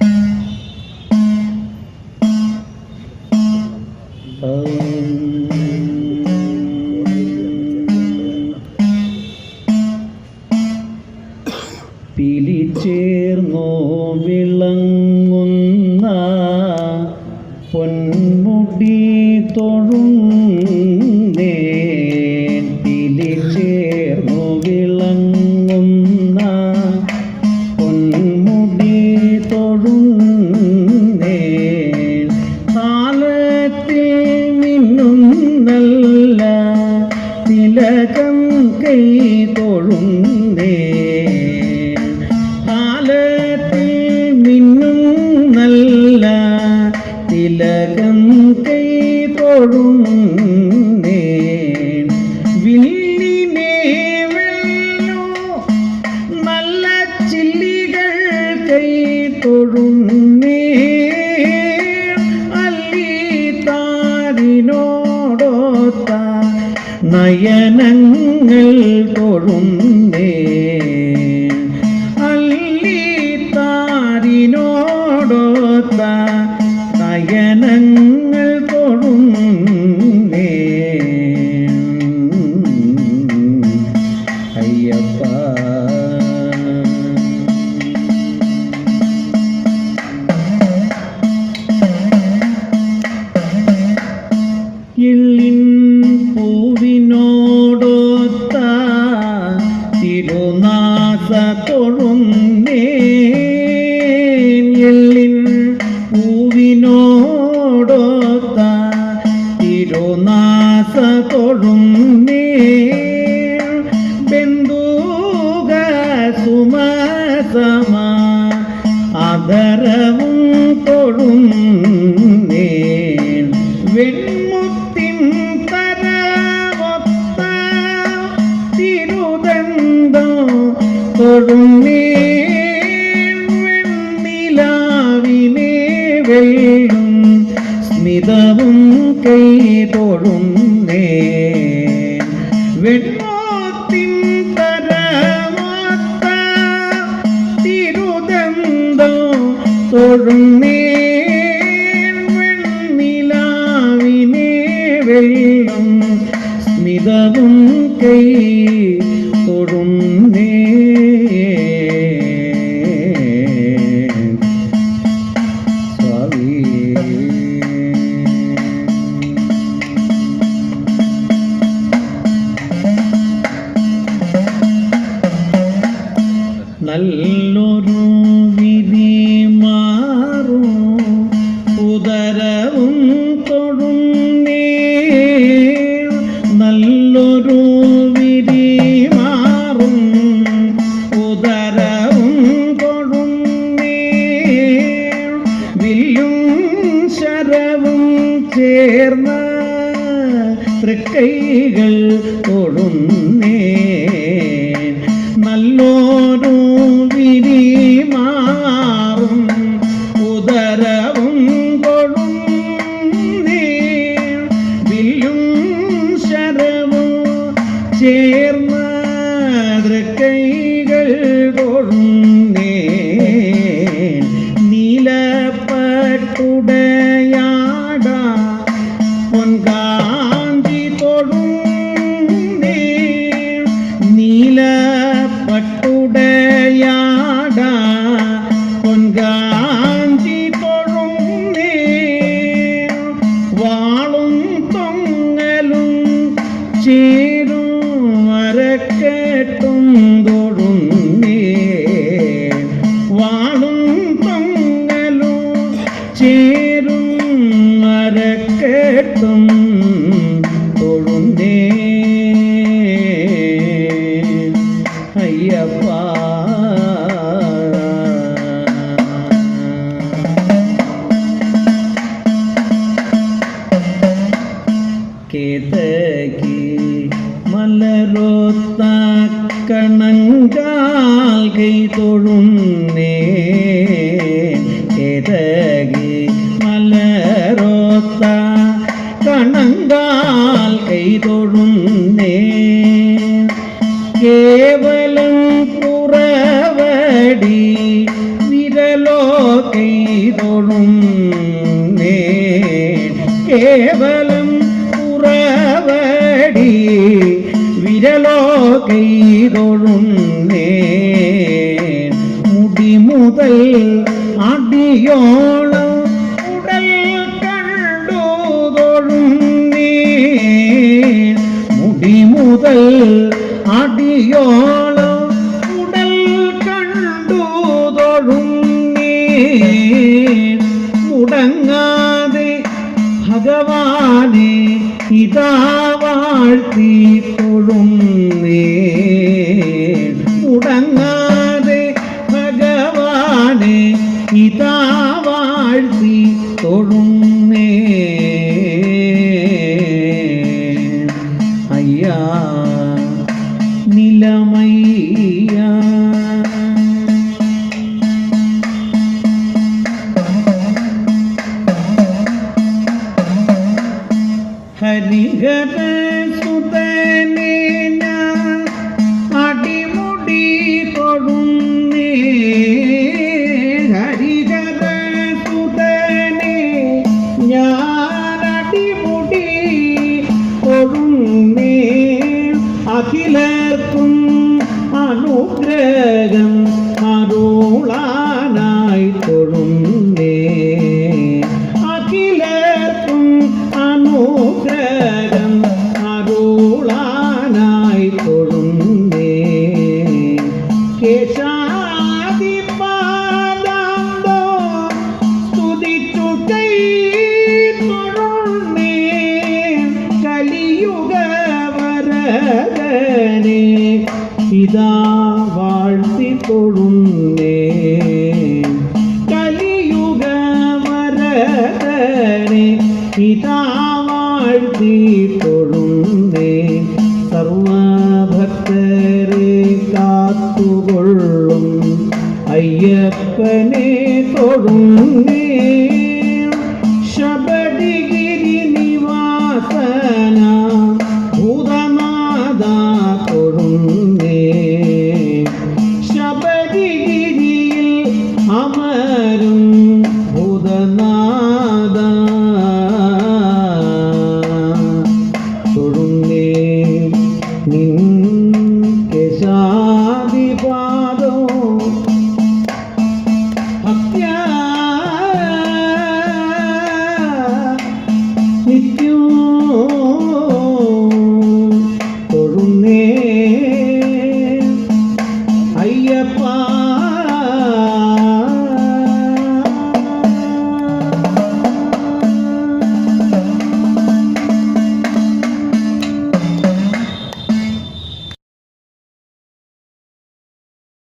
പിലിച്ചേർന്നോ വിളങ്ങുന്ന പൊന്മുടി തൊഴുന്നേ പിലിച്ചേർന്നോ വിളങ്ങുന്ന പൊന്മുടി തൊഴുന്നേ കാലത്തിൽ മിന്നും നല്ല തിലകം കൈ തൊഴുന്നേ കാലത്തിൽ മിന്നും നല്ല തിലകം കൈ തൊഴുന്നേ വില്ലിനെ വെല്ലോ നല്ല ചില്ലികൾ കൈ തൊഴുന്നേ അല്ലി താരിനോടൊത്ത നയനങ്ങൾ തൊഴുന്നേ അല്ലി താരിനോടൊത്ത നയനങ്ങൾ തൊഴുന്നേ അയ്യപ്പ എള്ളിൻ പൂവിനോടൊത്ത തിരുനാസ തൊഴുന്നേ എള്ളിൻ പൂവിനോടൊത്ത തിരുനാസ തൊഴുന്നേ ബന്ധുക സുമസമ അതരവും തൊഴുന്നേ വെൺമുത്തിൻ തരവൊത്ത തിരുദന്തോ തൊഴുന്നേ വെണ്ണിലാവിനെ വെള്ളും സ്മിതവും കൈ തൊഴുന്നേ വെൺമോത്തിൻ തരമൊത്ത തിരുദന്തോ തൊഴുന്നേ വെണ്ണിലാവിനെ വെള്ളം സ്മിതവും കൈ തൊഴുന്നേ സ്വാമി നല്ലൊരു വിധി മാറും ഉദരവും തൊടുന്നേ നല്ലൊരു വിധി മാറും ഉദരവും തൊടുന്നേ വില്ലും ശരവും ചേർന്ന തൃക്കൈകൾ തൊടുന്നേ നല്ലോരു വിരി മാറും ഉദരവും കൊഴുന്നേ വില്ലും ശരവും ചേർന്ന തൃക്കൈകൾ കൊഴുന്നേ നീലപ്പട്ടുടയാട പൊൻകാഞ്ചി തൊഴുന്നേ നീലപ്പട്ടുടയാട പൊൻകാഞ്ചി തൊഴുന്നേ വാളും തൊങ്ങലും ചേരും മരക്കെട്ടും തൊഴുന്നേ വാളും തൊങ്ങലും ചേരും മരക്കെട്ടും തൊഴുന്നേ അയ്യപ്പ കേതകി മലരോത്ത കണങ്കാൽ കൈ തൊഴുന്നേ കേതകി കൈതൊഴും കേവലം ഉറവടി വിരലോ കൈതൊഴും മുടി മുതൽ അടിയോളം ഉടൽ കണ്ടു തൊഴും മുടി മുതൽ അടിയോളം ഉടൽ കണ്ടു തൊഴും മുടങ്ങാതെ ഭഗവാനെ ഇതാ വാഴ്ത്തി തൊഴും മുടങ്ങാതെ ഭഗവാനെ ഇതാ വാഴ്ത്തി തൊഴുന്നേ അയ്യാ നിലമയ്യ ഹരിഹര സുതനെ ഞാൻ അടിമുടി തൊഴുന്നേ ഹരിഹര സുതനെ ഞാൻ അടിമുടി തൊഴുന്നേ അഖിലർക്കും അനുഗ്രഹം അരുളാനായി തൊഴുന്നേ അഖിലർക്കും അനുഗ്രഹം അരുളാനായി തൊഴുന്നേ കേശാദിപാദാന്തോ സ്തുതിച്ചു കൈ തൊഴുന്നേ കലിയുഗ വരദനെ ഇതാ വാഴ്ത്തി തൊഴുന്നേ കലിയുഗ വരദനെ ഇതാ വാഴ്ത്തി തൊഴുന്നേ സർവഭക്തരെ കാത്തുകൊള്ളും അയ്യപ്പനെ തൊഴുന്നേ ശബരിഗിരി നിവാസന ഭൂതനാഥ തൊഴുന്നേ ശബരിഗിരിയിൽ അമരും